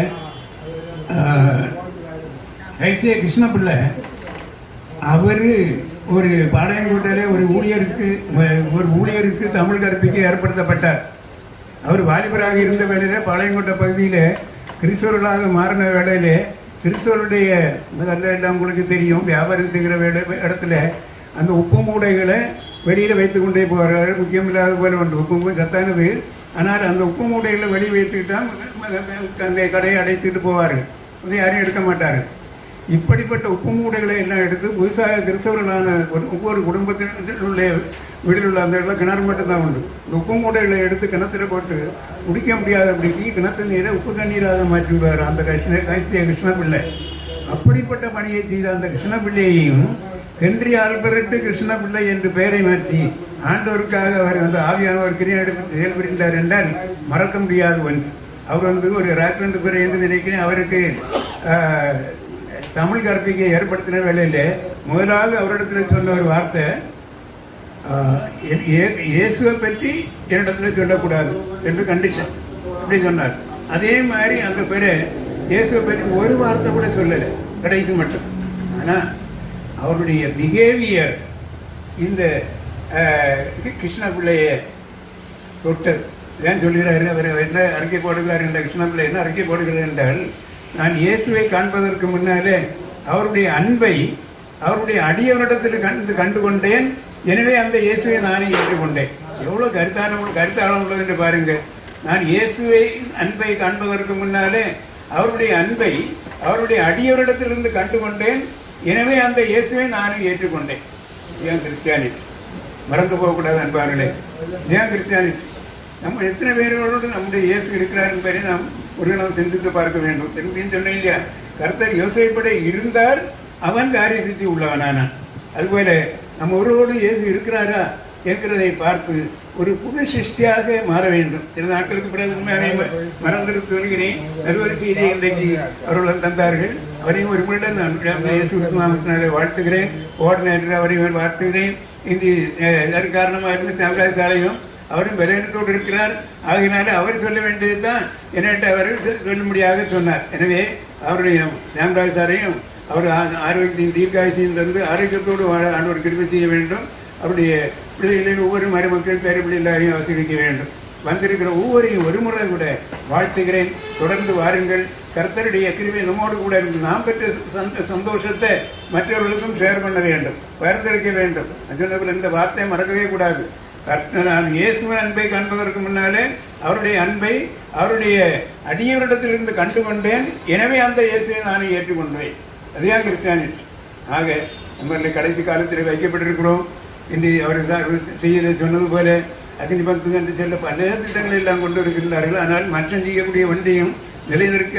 ஐசிய கிருஷ்ணபிள்ளை அவரு ஒரு பாளையங்கோட்டையில ஒரு ஊழியருக்கு ஒரு ஊழியருக்கு தமிழ் கற்பிக்க ஏற்படுத்தப்பட்டார் அவர் வாலிபராக இருந்த வேளையில பாளையங்கோட்டை பகுதியில கிறிஸ்தவர்களாக மாறின வேளையில கிறிஸ்தவருடைய அதெல்லாம் எல்லாம் உங்களுக்கு தெரியும் வியாபாரம் செய்கிற வேலை இடத்துல அந்த உப்பு மூடைகளை வெளியில வைத்துக் கொண்டே போகிறார் முக்கியமில்லாத போல ஒன்று உப்பு மூடை சத்தானது ஆனால் அந்த உப்பு மூடைகளை வெளியே வைத்துக்கிட்டா அந்த கடையை அடைத்துட்டு போவார்கள் அதை யாரும் எடுக்க மாட்டார்கள் இப்படிப்பட்ட உப்பு மூடைகளை எல்லாம் எடுத்து புதுசாக கிறிஸ்தவர்களான ஒரு- ஒவ்வொரு குடும்பத்தில் உள்ள வீட்டில் உள்ள அந்த இடத்துல கிணறு மட்டும்தான் உண்டு இந்த உப்பு மூடைகளை எடுத்து கிணத்துல போட்டு குடிக்க முடியாதபடிக்கு கிணத்து நீரை உப்பு தண்ணீராக மாற்றி விடுவார் அந்த கிருஷ்ண கைசிய கிருஷ்ணபிள்ளை அப்படிப்பட்ட பணியை செய்த அந்த கிருஷ்ணபிள்ளையையும் ஹென்றி ஆல்பர்ட் கிருஷ்ணபிள்ளை என்று பெயரை மாற்றி ஆண்டவருக்காக அவர் வந்து ஆவியானவர் கிரியை எடுத்து செயல்புரிந்தார் என்றால் மறக்க முடியாத ஒன்று அவர் வந்து ஒரு ராக்ரண்ட் துறை என்று நினைக்கிறேன் அவருக்கு ஆஹ், தமிழ் கற்பிக்க ஏற்படுத்தின வேலையில முதலாவது அவரிடத்தில் சொன்ன ஒரு வார்த்தை ஆஹ், இயே- இயே- இயேசுவை பற்றி என்னிடத்துல சொல்லக்கூடாது என்று கண்டிஷன் அப்படி சொன்னார் அதே மாதிரி அந்த பேரு இயேசுவை பற்றி ஒரு வார்த்தை கூட சொல்லலை கடைசி மட்டும் ஆனா அவருடைய பிஹேவியர் இந்த ஆஹ், கிருஷ்ண பிள்ளைய தொட்டது ஏன் சொல்கிறாரு அவர் என்ன அறிக்கை போடுகிறார் என்ற கிருஷ்ணபிள்ளை என்ன அறிக்கை போடுகிறார் என்றால் நான் இயேசுவை காண்பதற்கு முன்னாலே அவருடைய அன்பை அவருடைய அடியவரிடத்தில் கண்டு கண்டு கொண்டேன் எனவே அந்த இயேசுவை நானே ஏற்றுக்கொண்டேன் எவ்வளவு கருத்தான கருத்தாளம் உள்ளது என்று பாருங்க நான் இயேசுவை அன்பை காண்பதற்கு முன்னாலே அவருடைய அன்பை அவருடைய அடியவரிடத்திலிருந்து கண்டு கொண்டேன் எனவே அந்த இயேசுவை நானே ஏற்றுக்கொண்டேன் ஏன் கிறிஸ்டியானிட்டி மறந்து போகக்கூடாது அன்பார்களே ஏன் கிறிஸ்டியானிட்டி நம்ம எத்தனை பேரோடு நம்முடைய இயேசு இருக்கிறார் என்பதை நாம் ஒரு நாள் சிந்தித்து பார்க்க வேண்டும் திரும்பியும் சொன்னேன் இல்லையா கர்த்தர் யோசிப்படை இருந்தால் அவன் காரிய சித்தி உள்ளவனானான் அதுபோல நம்ம ஒருவரோடு இயேசு இருக்கிறாரா இருக்கிறதை பார்த்து ஒரு புது சிருஷ்டியாக மாற வேண்டும் சில நாட்களுக்கு பிறகு உண்மையாவே ம- மறந்திருந்து வருகிறேன் நல்வரி செய்தியை இன்றைக்கு அவர்கள் தந்தார்கள் அவரையும் ஒரு முறை நான் இயேசு கிறிஸ்துவாமினாலே வாழ்த்துகிறேன் ஓடினர் அவரையும் வாழ்த்துகிறேன் இந்த அஹ், இதற்கு காரணமாக இருந்த சாம்ராஜ் சாலையும் அவரும் பலவீனத்தோடு இருக்கிறார் ஆகையினால அவர் சொல்ல வேண்டியதுதான் என்னட்ட அவர் சொல்லும்படியாக சொன்னார் எனவே அவருடைய சாம்ராஜ் சாரையும் அவர் ஆ- ஆரோக்கியத்தையும் தீர்க்காயசையும் தந்து ஆரோக்கியத்தோடு வாழ ஆண்டவர் கிருபை செய்ய வேண்டும் அவருடைய பிள்ளைகளின் ஒவ்வொரு மருமக்கள் பேரப்பிள்ளை எல்லாரையும் ஆசீர்வதிக்க வேண்டும் வந்திருக்கிற ஒவ்வொரையும் ஒரு முறை கூட வாழ்த்துகிறேன் தொடர்ந்து வாருங்கள் கர்த்தருடைய கிருபை நம்மோடு கூட இருந்து நாம் பெற்ற சந்த- சந்தோஷத்தை மற்றவர்களுக்கும் ஷேர் பண்ண வேண்டும் பகிர்ந்தளிக்க வேண்டும் நான் சொன்னபோல இந்த வார்த்தையை மறக்கவே கூடாது கர்த்தர் நான் இயேசுவின் அன்பை காண்பதற்கு முன்னாலே அவருடைய அன்பை அவருடைய அடியவரிடத்திலிருந்து கண்டு கொண்டேன் எனவே அந்த இயேசுவை நானே ஏற்றுக்கொண்டேன் அதுதான் கிறிஸ்டியானிட்டி ஆக நம்மளை கடைசி காலத்தில் வைக்கப்பட்டிருக்கிறோம் இன்று அவர் தான் செய்ய சொன்னது போல அக்னி பக்தம் என்று சொல்ல பல திட்டங்களை எல்லாம் கொண்டு இருக்கின்றார்கள் ஆனால் மற்றம் செய்யக்கூடிய ஒன்றையும் நிலைநிற்க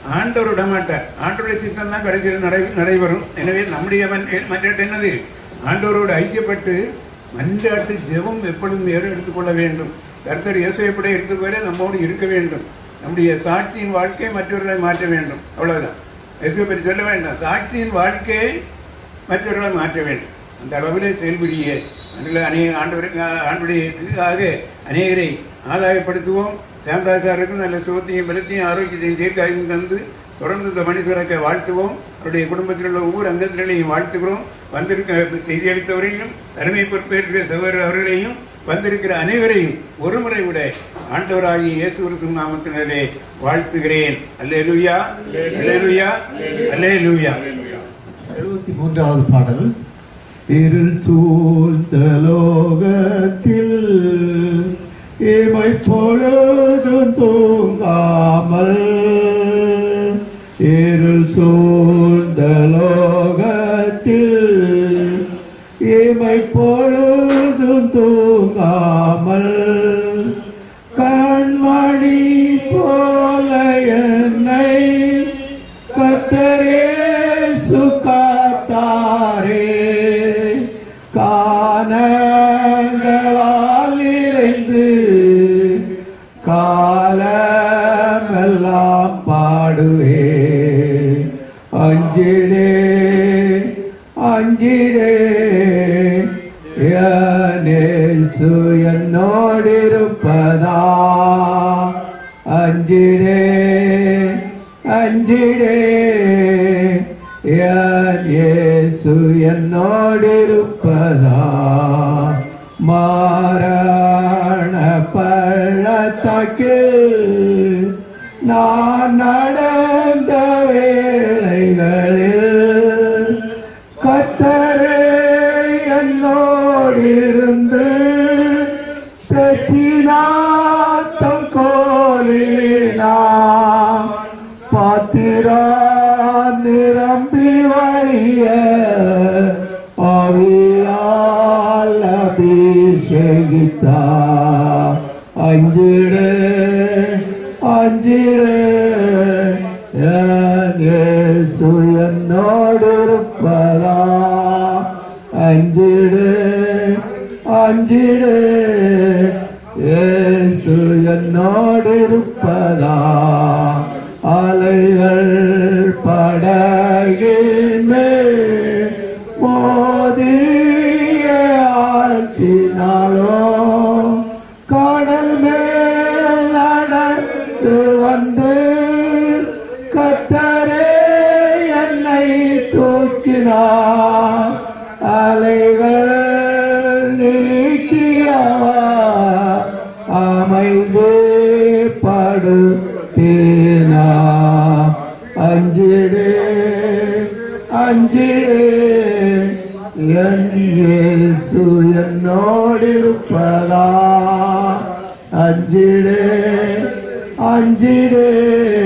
ஆண்டவர் விட மாட்டார் ஆண்டவருடைய சித்தம் தான் கடைசியில் நடை நடைபெறும் எனவே நம்முடைய மன்- மற்ற என்னது ஆண்டவரோடு ஐக்கியப்பட்டு மன்றாட்டு ஜெபம் எப்பொழுதும் ஏற எடுத்துக்கொள்ள வேண்டும் கர்த்தர் இயேசு எப்படி எடுத்துக்கொள்ள நம்மோடு இருக்க வேண்டும் நம்முடைய சாட்சியின் வாழ்க்கை மற்றவர்களை மாற்ற வேண்டும் அவ்வளவுதான் இயேசுவை பற்றி சொல்ல வேண்டாம் சாட்சியின் வாழ்க்கையை மற்றவர்களை மாற்ற வேண்டும் அந்த அளவிலே செயல்புரிய அதில் அநேக ஆண்டவருக்கு ஆண்டுடைய இதுக்காக அநேகரை ஆதாயப்படுத்துவோம் சாம்ராஜாருக்கு நல்ல சுகத்தையும் பலத்தையும் ஆரோக்கியத்தையும் தீர்க்காயும் தந்து தொடர்ந்து இந்த மனுஷரக்க வாழ்த்துவோம் அவருடைய குடும்பத்தில் உள்ள ஒவ்வொரு அங்கத்தினரையும் வாழ்த்துகிறோம் வந்திருக்க செய்தி அளித்தவரையும் தலைமை பொறுப்பேற்கிற சகோதரர் அவர்களையும் வந்திருக்கிற அனைவரையும் ஒருமுறை விட ஆண்டவராகிய இயேசு கிறிஸ்து நாமத்தினரே வாழ்த்துகிறேன் அல்லேலூயா அல்லேலூயா அல்லேலூயா எழுபத்தி மூன்றாவது பாடல் இருள் சூழ்ந்த லோகத்தில் இமை பொழுதும் தூங்காமல் இருள் சூழ்ந்த லோகத்தில் இமை பொழுதும் தூங்காமல் கண்மணி போல என்னை கத்தரே சுகாத்தாரே காணங்களால் இறைந்து காலமெல்லாம் பாடுவே அஞ்சிடே அஞ்சிடே யேசு என்னோடிருப்பதா அஞ்சிடே அஞ்சிடே என் இயேசு என்னோடிருப்பதா மாரண பள்ளத்தாக்கில் நான் நடந்த வேளைகளில் கத்தரே என்னோடிருந்து பெற்றினாத்தம் கோலினா பாத்திரா நிரம்பி வழிய அவியால் அபிஷேகித்தா அஞ்சிடு அஞ்சிடு என் இயேசு என்னோடு இருப்பதா அஞ்சிடு அஞ்சிடு இயேசு என்னோடு இருப்பதா அலைகள் படகின்மே மோதிய ஆழ்த்தினாலோ கடல் மேல் நடந்து வந்து கத்தரே என்னை தூக்கினார் அலைகள் நீக்கியவா அமைந்து படுத்தேனா அஞ்சிடே அஞ்சிடே என் இயேசு என்னோடிருப்பதா அஞ்சிடே அஞ்சிடே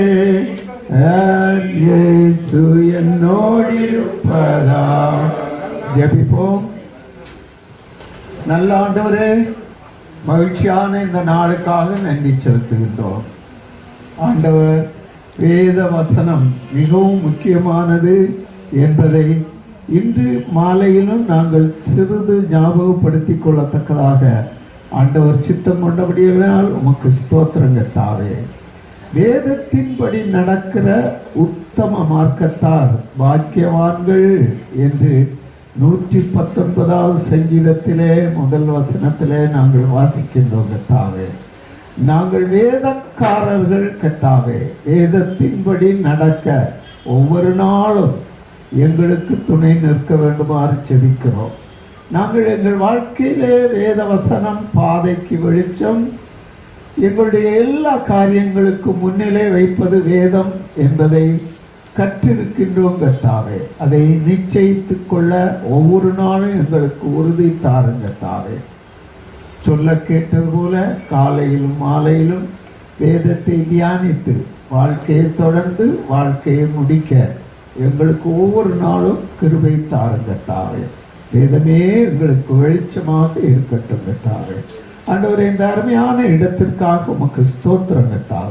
என் இயேசு என்னோடிருப்பதா ஜெபிப்போம் நல்ல ஆண்டவரே மகிழ்ச்சியான இந்த நாளுக்காக நன்றி செலுத்துகின்றோம் ஆண்டவர் வேத வசனம் மிகவும் முக்கியமானது என்பதை இன்று மாலையிலும் நாங்கள் சிறிது ஞாபகப்படுத்திக் கொள்ளத்தக்கதாக ஆண்டவர் சித்தம் கொண்டபடியால் உமக்கு ஸ்தோத்திரங்க தாவே வேதத்தின்படி நடக்கிற உத்தம மார்க்கத்தார் பாக்கியவான்கள் என்று நூற்றி பத்தொன்பதாவது சங்கீதத்திலே முதல் வசனத்திலே நாங்கள் வாசிக்கின்றோம் கத்தாவே நாங்கள் வேதக்காரர்கள் கத்தாவே வேதத்தின்படி நடக்க ஒவ்வொரு நாளும் எங்களுக்கு துணை நிற்க வேண்டுமாறு செபிக்கிறோம் நாங்கள் எங்கள் வாழ்க்கையிலே வேத வசனம் பாதைக்கு வெளிச்சம் எங்களுடைய எல்லா காரியங்களுக்கும் முன்னிலை வைப்பது வேதம் என்பதை கற்றிருக்கின்றோம் கத்தாவே அதை நிச்சயித்துக் கொள்ள ஒவ்வொரு நாளும் எங்களுக்கு உறுதி தாருங்க தாவே சொல்ல கேட்டது போல காலையிலும் மாலையிலும் வேதத்தை தியானித்து வாழ்க்கையை தொடர்ந்து வாழ்க்கையை முடிக்க எங்களுக்கு ஒவ்வொரு நாளும் கிருபை தாருங்க தாவே வேதமே எங்களுக்கு வெளிச்சமாக இருக்கட்டும் தாவே ஆண்டவரே இந்த அருமையான இடத்திற்காக உமக்கு ஸ்தோத்திரங்க தாவே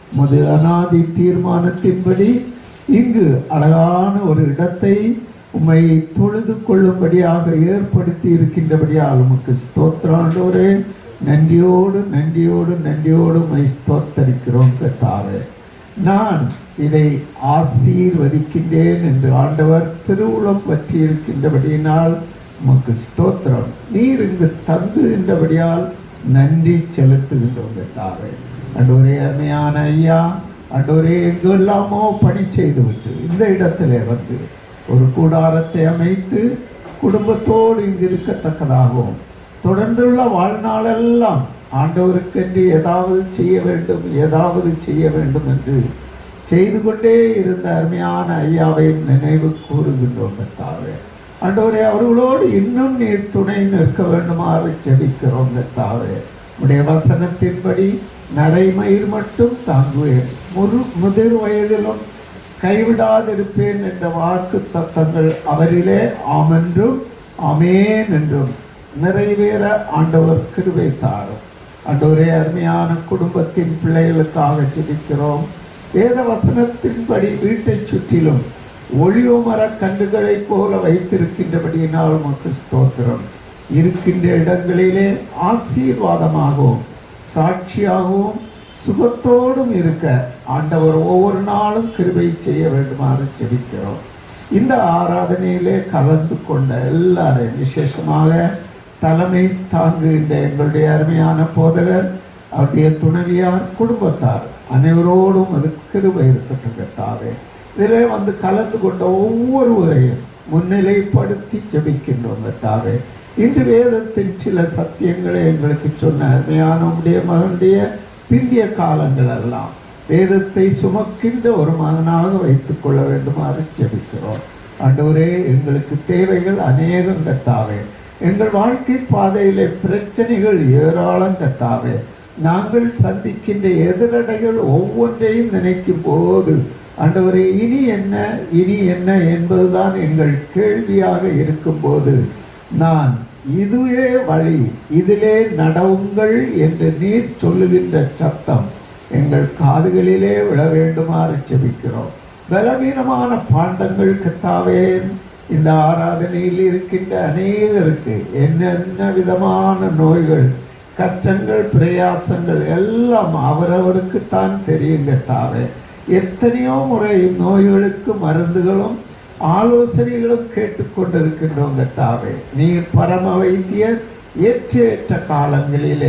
முது அனாதி தீர்மானத்தின்படி இங்கு அழகான ஒரு இடத்தை உம்மை தொழுது கொள்ளும்படியாக ஏற்படுத்தி இருக்கின்றபடியால் உமக்கு ஸ்தோத்திராண்டோரே நன்றியோடு நன்றியோடு நன்றியோடு உம்மை ஸ்தோத்தரிக்கிறோம் கத்தாவே நான் இதை ஆசீர்வதிக்கின்றேன் என்று ஆண்டவர் திருவுளம் பற்றி இருக்கின்றபடியினால் உமக்கு ஸ்தோத்திரம் நீர் இங்கு தங்குகின்றபடியால் நன்றி செலுத்துகின்றோம் கத்தாவே அன்றொரே அருமையான ஐயா அன்றொரே எங்கெல்லாமோ பணி செய்துவிட்டு இந்த இடத்திலே வந்து ஒரு கூடாரத்தை அமைத்து குடும்பத்தோடு இங்கு இருக்கத்தக்கதாகவும் தொடர்ந்துள்ள வாழ்நாளெல்லாம் ஆண்டவருக்கென்று ஏதாவது செய்ய வேண்டும் ஏதாவது செய்ய வேண்டும் என்று செய்து கொண்டே இருந்த அருமையான ஐயாவை நினைவு கூறுகின்றோம் கத்தாவே ஆண்டவரே அவர்களோடு இன்னும் நீர் துணை நிற்க வேண்டுமாறு ஜெபிக்கிறோம் கத்தாவே உடைய வசனத்தின்படி நரைமயிர் மட்டும் தாங்குவேன் முழு முதிர் வயதிலும் கைவிடாதிருப்பேன் என்ற வாக்கு தத்தங்கள் அவரிலே ஆமென்றும் அமேன் என்றும் நிறைவேற ஆண்டவர் கிருபை தாரும் ஆண்டவரே அருமையான குடும்பத்தின் பிள்ளைகளுக்காக ஜெபிக்கிறோம் வேத வசனத்தின்படி வீட்டைச் சுற்றிலும் ஒளிவ மர கன்றுகளைப் போல வைத்திருக்கின்றபடியினால் உமக்கு ஸ்தோத்திரம் இருக்கின்ற இடங்களிலே ஆசீர்வாதமாகவும் சாட்சியாகவும் சுகத்தோடும் இருக்க ஆண்டவர் ஒவ்வொரு நாளும் கிருபை செய்ய வேண்டுமாறு ஜெபிக்கிறோம் இந்த ஆராதனையிலே கலந்து கொண்ட எல்லாரையும் விசேஷமாக தலைமை தாங்குகின்ற எங்களுடைய அருமையான போதகர் அவருடைய துணைவியார் குடும்பத்தார் அனைவரோடும் அது கிருபை இருக்கட்டும் கர்த்தாவே இதிலே வந்து கலந்து கொண்ட ஒவ்வொருவரையும் முன்னிலைப்படுத்தி ஜெபிக்கின்றோம் கர்த்தாவே இன்று வேதத்தின் சில சத்தியங்களை எங்களுக்கு சொன்ன அருமையான உடைய மகனுடைய பிந்திய காலங்கள் எல்லாம் வேதத்தை சுமக்கின்ற ஒரு மகனாக வைத்துக் கொள்ள வேண்டுமாறு ஜெபிக்கிறோம் ஆண்டவரே எங்களுக்கு தேவைகள் அநேகம் கத்தாவே எங்கள் வாழ்க்கை பாதையிலே பிரச்சனைகள் ஏராளம் கத்தாவே நாங்கள் சந்திக்கின்ற எதிரடைகள் ஒவ்வொன்றையும் நினைக்கும் போது ஆண்டவரே இனி என்ன இனி என்ன என்பதுதான் எங்கள் கேள்வியாக இருக்கும்போது நான் இதுவே வழி இதிலே நடவுங்கள் என்று நீர் சொல்லுகின்ற சத்தம் எங்கள் காதுகளிலே விழ வேண்டுமாறு ஜெபிக்கிறோம் பலவீனமான பாண்டங்கள் கத்தாவே இந்த ஆராதனையில் இருக்கின்ற அநேகருக்கு என்னென்ன விதமான நோய்கள் கஷ்டங்கள் பிரயாசங்கள் எல்லாம் அவரவருக்கு தான் தெரியுங்க தாவே எத்தனையோ முறை நோய்களுக்கு மருந்துகளும் ஆலோசனைகளும் கேட்டுக்கொண்டிருக்கின்றோங்க தாவே நீர் பரம வைத்தியர் ஏற்ற ஏற்ற காலங்களிலே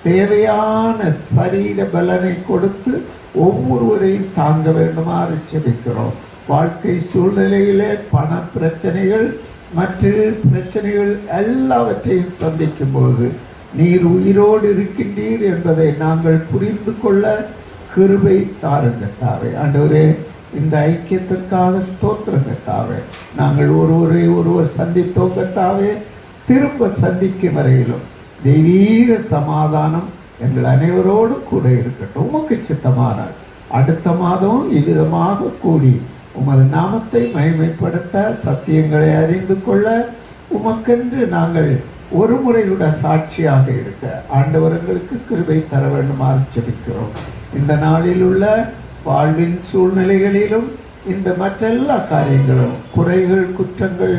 தேவையான சரீர பலனை கொடுத்து ஒவ்வொருவரையும் தாங்க வேண்டுமாறு ஜெபிக்கிறோம் வாழ்க்கை சூழ்நிலையிலே பண பிரச்சனைகள் மற்ற பிரச்சனைகள் எல்லாவற்றையும் சந்திக்கும் போது நீர் உயிரோடு இருக்கின்றீர் என்பதை நாங்கள் புரிந்து கொள்ள கிருபை தாருங்கட்டாவே ஆண்டவரே இந்த ஐக்கியத்திற்காக ஸ்தோத்திரம் கட்டாவே நாங்கள் ஒருவரை ஒருவர் சந்தித்தோம் கட்டாவே திரும்ப சந்திக்கும் வரையிலும் தெய்வீக சமாதானம் எங்கள் அனைவரோடும் கூட இருக்கட்டும் உமக்கு சித்தமானால் அடுத்த மாதம் இவ்விதமாக கூடி உமது நாமத்தை மகிமைப்படுத்த சத்தியங்களை அறிந்து கொள்ள உமக்கென்று நாங்கள் ஒரு முறையுட சாட்சியாக இருக்க ஆண்டவர்களுக்கு கிருபை தர வேண்டுமாறு ஜெபிக்கிறோம் இந்த நாளில் உள்ள வாழ்வின் சூழ்நிலைகளிலும் இந்த மற்றெல்லா காரியங்களும் குறைகள் குற்றங்கள்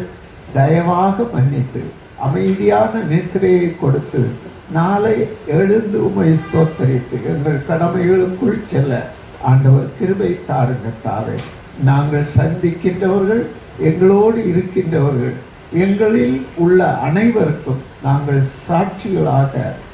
தயவாக மன்னித்து அமைதியான நித்திரையை கொடுத்து நாளை எழுந்து உமை ஸ்தோத்தரித்து எங்கள் கடமைகளுக்குள் செல்ல ஆண்டவர் கிருபை தாருங்க தாரே நாங்கள் சந்திக்கின்றவர்கள் எங்களோடு இருக்கின்றவர்கள் எங்களில் உள்ள அனைவருக்கும் நாங்கள் சாட்சிகளாக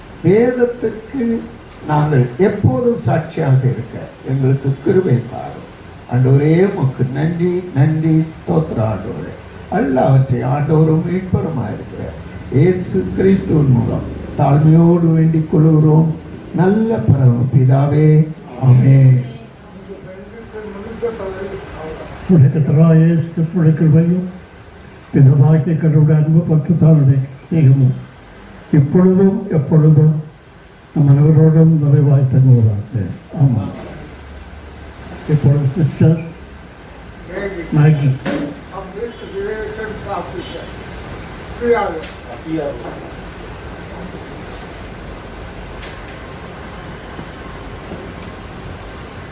வேதத்திற்கு நாங்கள் எப்போதும் சாட்சியாக இருக்க எங்களுக்கு கிருபை தாரும் ஆண்டவரே உமக்கு நன்றி நன்றி ஸ்தோத்திர ஆண்டவரே எல்லாவற்றை ஆண்டவரும் மீட்பருமா இருக்கிற இயேசு கிறிஸ்துவின் மூலம் தாழ்மையோடு வேண்டிக் கொள்கிறோம் நல்ல பரம பிதாவே ஆமென் கத்தராக இயேசு கிறிஸ்துடைய கிருபையும் பிதமாகிய கடவுடைய அன்பு பத்துத்தாளுடைய ஸ்நேகமும் இப்பொழுதும் எப்பொழுதும் நம் அனைவரோடும் நிறைவாய் தங்குவதாக ஆமாம் இப்பொழுது சிஸ்டர் மேகி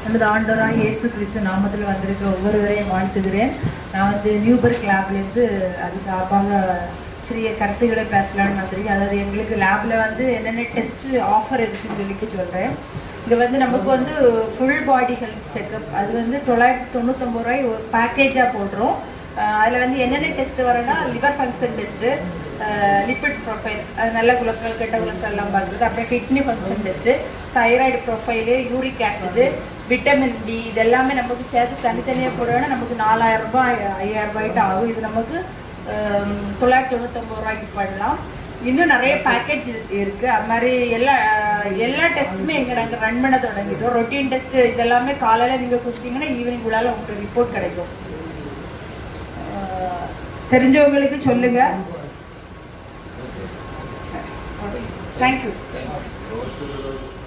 நமது ஆண்டவராக இயேசு கிறிஸ்து நாமத்தில் வந்திருக்க ஒவ்வொருவரையும் வாழ்த்துகிறேன் நான் வந்து நியூபர்க் லேப்லேருந்து அது சார்பாக சிறிய கருத்துக்களை பேசலாம்னு வந்திருக்கேன் அதாவது எங்களுக்கு லேபில் வந்து என்னென்ன டெஸ்ட் ஆஃபர் இருக்குன்னு சொல்லிட்டு சொல்கிறேன் இங்கே வந்து நமக்கு வந்து ஃபுல் பாடி ஹெல்த் செக்கப் அது வந்து தொள்ளாயிரத்தி தொண்ணூத்தொம்பது ரூபாய் ஒரு பேக்கேஜாக போடுறோம் அதில் வந்து என்னென்ன டெஸ்ட் வரும்னா liver function test lipid profile அது நல்ல கொலஸ்ட்ரால் கெட்ட கொலஸ்ட்ரால் எல்லாம் பார்க்குறது அப்புறம் kidney function test thyroid profile uric acid vitamin D இது எல்லாமே நமக்கு சேர்த்து தனித்தனியாக போடுவோம்னா நமக்கு நாலாயிரம் ரூபாய் ஐயாயிரம் ரூபாய்ட்டு ஆகும் இது நமக்கு ஆம், தொள்ளாயிரத்தி தொண்ணூத்தொம்பது ரூபாய்க்கு பண்ணலாம் இன்னும் நிறைய பேக்கேஜ் இருக்கு அது மாதிரி எல்லா அஹ், எல்லா டெஸ்ட்டுமே எங்க நாங்க ரன் பண்ண தொடங்கிட்டோம் ரொட்டீன் டெஸ்ட் இதெல்லாமே காலையில நீங்க கொடுத்தீங்கன்னா ஈவினிங் உள்ளால உங்களுக்கு ரிப்போர்ட் கிடைக்கும் அஹ், தெரிஞ்சவங்களுக்கு சொல்லுங்க தேங்க்யூ